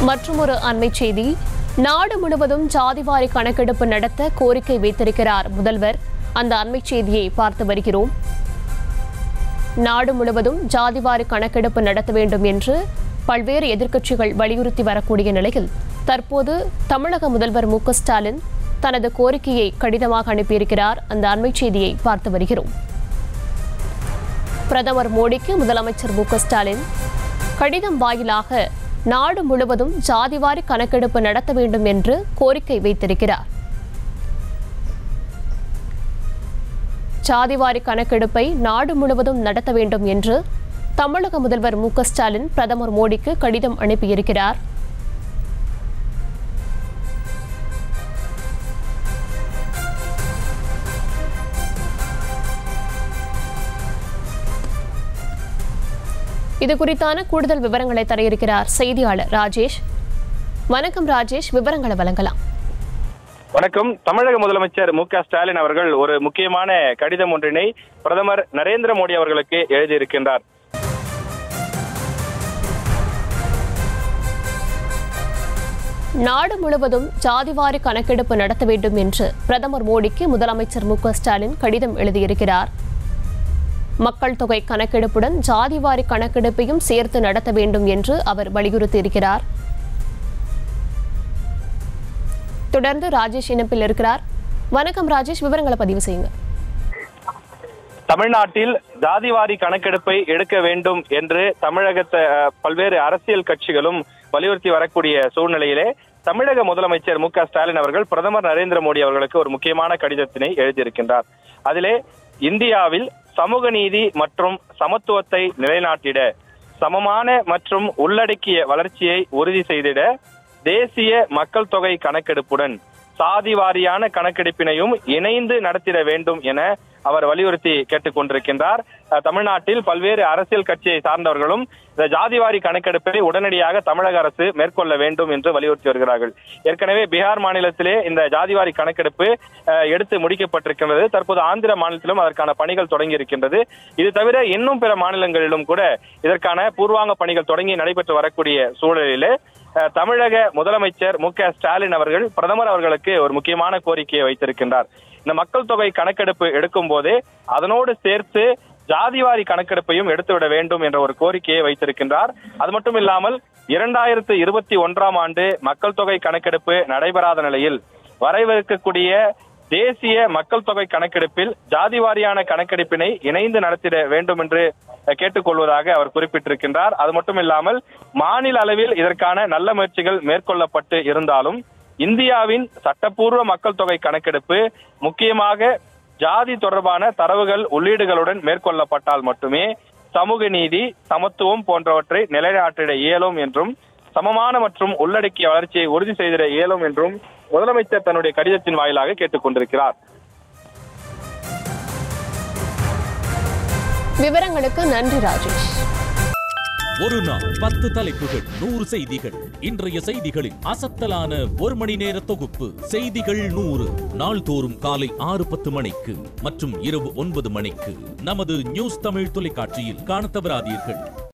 மற்றொரு அண்மை செய்தி நாடு முழுவதும் ஜாதிவாரி கணக்கெடுப்பு நடத்த கோரிக்கை வைத்திருக்கிறார் முதல்வர் அந்த அண்மை செய்தியை பார்த்து வருகிறோம் நாடு முழுவதும் ஜாதிவாரி கணக்கெடுப்பு நடத்த வேண்டும் என்று பல்வேறு எதிர்க்கட்சிகள் வலியுறுத்தி வரக்கூடிய நிலையில் தற்போது தமிழக முதல்வர் மு க ஸ்டாலின் தனது கோரிக்கையை கடிதமாக அனுப்பியிருக்கிறார் அந்த அண்மை செய்தியை பார்த்து வருகிறோம் பிரதமர் மோடிக்கு முதலமைச்சர் மு க ஸ்டாலின் கடிதம் வாயிலாக நாடு முழுவதும் ஜாதிவாரி கணக்கெடுப்பு நடத்த வேண்டும் என்று கோரிக்கை வைத்திருக்கிறார் ஜாதிவாரி கணக்கெடுப்பை நாடு முழுவதும் நடத்த வேண்டும் என்று தமிழக முதல்வர் மு க ஸ்டாலின் பிரதமர் மோடிக்கு கடிதம் அனுப்பியிருக்கிறார் இது குறித்தான கூடுதல் விவரங்களை தர இருக்கிறார் செய்தியாளர் ராஜேஷ் வணக்கம் ராஜேஷ் விவரங்களை வழங்கலாம் வணக்கம் தமிழக முதலமைச்சர் மு க ஸ்டாலின் அவர்கள் ஒரு முக்கியமான கடிதம் ஒன்றினை பிரதமர் நரேந்திர மோடி அவர்களுக்கு எழுதியிருக்கின்றார் நாடு முழுவதும் ஜாதிவாரி கணக்கெடுப்பு நடத்த வேண்டும் என்று பிரதமர் மோடிக்கு முதலமைச்சர் மு க ஸ்டாலின் கடிதம் எழுதியிருக்கிறார் மக்கள் தொகை கணக்கெடுப்புடன் ஜாதிவாரி கணக்கெடுப்பையும் சேர்த்து நடத்த வேண்டும் என்று அவர் வலியுறுத்தியிருக்கிறார் தொடர்ந்து ராஜேஷ் இணைப்பில் இருக்கிறார் வணக்கம் ராஜேஷ் விவரங்களை பதிவு செய்யுங்க தமிழ்நாட்டில் ஜாதிவாரி கணக்கெடுப்பை எடுக்க வேண்டும் என்று தமிழகத்தை அஹ், பல்வேறு அரசியல் கட்சிகளும் வலியுறுத்தி வரக்கூடிய சூழ்நிலையிலே தமிழக முதலமைச்சர் மு க ஸ்டாலின் அவர்கள் பிரதமர் நரேந்திர மோடி அவர்களுக்கு ஒரு முக்கியமான கடிதத்தினை எழுதியிருக்கின்றார் அதிலே இந்தியாவில் சமூக நீதி மற்றும் சமத்துவத்தை நிலைநாட்டிட சமமான மற்றும் உள்ளடக்கிய வளர்ச்சியை உறுதி செய்திட தேசிய மக்கள் தொகை கணக்கெடுப்புடன் சாதி வாரியான கணக்கெடுப்பினையும் இணைந்து நடத்திட வேண்டும் என அவர் வலியுறுத்தி கேட்டுக் கொண்டிருக்கின்றார் அஹ், தமிழ்நாட்டில் பல்வேறு அரசியல் கட்சியை சார்ந்தவர்களும் இந்த ஜாதிவாரி கணக்கெடுப்பை உடனடியாக தமிழக அரசு மேற்கொள்ள வேண்டும் என்று வலியுறுத்தி வருகிறார்கள் ஏற்கனவே பீகார் மாநிலத்திலே இந்த ஜாதிவாரி கணக்கெடுப்பு அஹ், எடுத்து முடிக்கப்பட்டிருக்கின்றது தற்போது ஆந்திர மாநிலத்திலும் அதற்கான பணிகள் தொடங்கி இருக்கின்றது இது தவிர இன்னும் பிற மாநிலங்களிலும் கூட இதற்கான பூர்வாங்க பணிகள் தொடங்கி நடைபெற்று வரக்கூடிய சூழலிலே அஹ், தமிழக முதலமைச்சர் மு க ஸ்டாலின் அவர்கள் பிரதமர் அவர்களுக்கு ஒரு முக்கியமான கோரிக்கையை வைத்திருக்கின்றார் இந்த மக்கள் தொகை கணக்கெடுப்பு எடுக்கும் போதே அதனோடு சேர்த்து ஜாதிவாரி கணக்கெடுப்பையும் எடுத்துவிட வேண்டும் என்ற ஒரு கோரிக்கையை வைத்திருக்கின்றார் அது மட்டும் இல்லாமல் இரண்டாயிரத்து இருபத்தி ஒன்றாம் ஆண்டு மக்கள் தொகை கணக்கெடுப்பு நடைபெறாத நிலையில் வரவிருக்கக்கூடிய தேசிய மக்கள் தொகை கணக்கெடுப்பில் ஜாதி வாரியான கணக்கெடுப்பினை இணைந்து நடத்திட வேண்டும் என்று அஹ், கேட்டுக்கொள்வதாக அவர் குறிப்பிட்டிருக்கின்றார் அது மட்டும் இல்லாமல் மாநில அளவில் இதற்கான நல்ல முயற்சிகள் மேற்கொள்ளப்பட்டு இருந்தாலும் இந்தியாவின் சட்டப்பூர்வ மக்கள் தொகை கணக்கெடுப்பு முக்கியமாக ஜாதி தொடர்பான தரவுகள் உள்ளீடுகளுடன் மேற்கொள்ளப்பட்டால் மட்டுமே சமூக நீதி சமத்துவம் போன்றவற்றை நிலைநாட்டிட இயலும் என்றும் சமமான மற்றும் உள்ளடக்கிய வளர்ச்சியை உறுதி செய்திட இயலும் என்றும் முதலமைச்சர் தன்னுடைய கடிதத்தின் வாயிலாக கேட்டுக் கொண்டிருக்கிறார் விவரங்களுக்கு நன்றி ராஜேஷ் ஒரு நாள் பத்து தலைப்புகள் நூறு செய்திகள் இன்றைய செய்திகளின் அசத்தலான ஒரு மணி நேர தொகுப்பு செய்திகள் நூறு நாள்தோறும் காலை ஆறு பத்து மணிக்கு மற்றும் இரவு ஒன்பது மணிக்கு நமது நியூஸ் தமிழ் தொலைக்காட்சியில் காணத் தவறாதீர்கள்